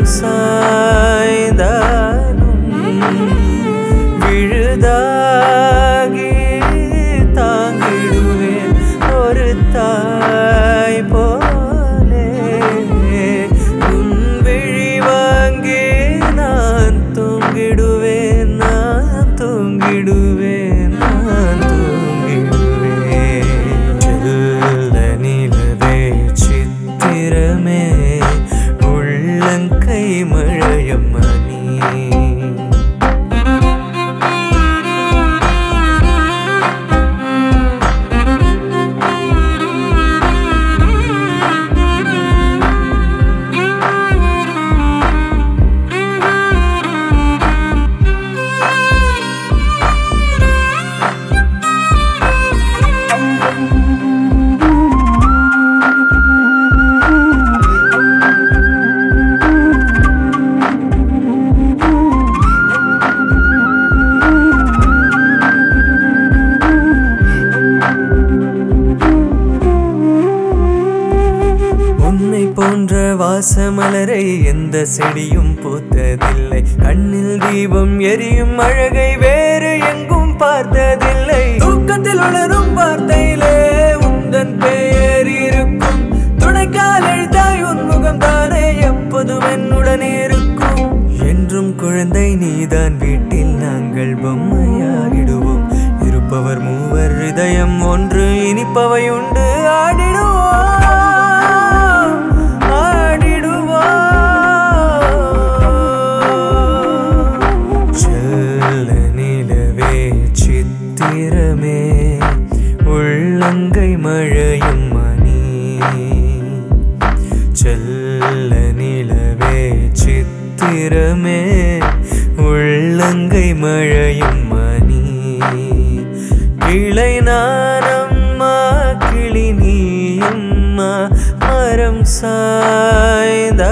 மரம் சாய்ந்தாலும் விழுதாகி தாங்கிடுவேன் ஒரு தாய் போலே உன் விழி வாங்கி நான் தூங்கிடுவேன் நான் தூங்கிடுவேன் நான் தூங்கிடுவேன் செல்ல நிலவே சித்திரமே உள்ளங்கை மழையம்மா நீ உன்னை போன்ற வாசமலரை எந்த செடியும் பூத்ததில்லை கண்ணில் தீபம் எரியும் அழகை வேறு எங்கும் பார்த்ததில்லை தூக்கத்தில் உணரும் வார்த்தையிலே உந்தன் பெயர் இருக்கும் துணைக்கால் எழுத்தாய் உன் முகம் தானே எப்போதும் என்னுடன் இருக்கும் என்றும் குழந்தை நீதான் வீட்டில் நாங்கள் பொம்மையாகிடுவோம் இருப்பவர் மூவர் இதயம் ஒன்று இனிப்பவை உண்டு ஆடிடுவோம் ஆடிடுவோம் செல்ல நிலவே சித்திரமே உள்ளங்கை மழையும் மணி செல்ல நிலவே சித்திரமே உள்ளங்கை மழையும் மணி கிளை நானம்மா கிளி நீயம்மா மரம் சாய்ந்த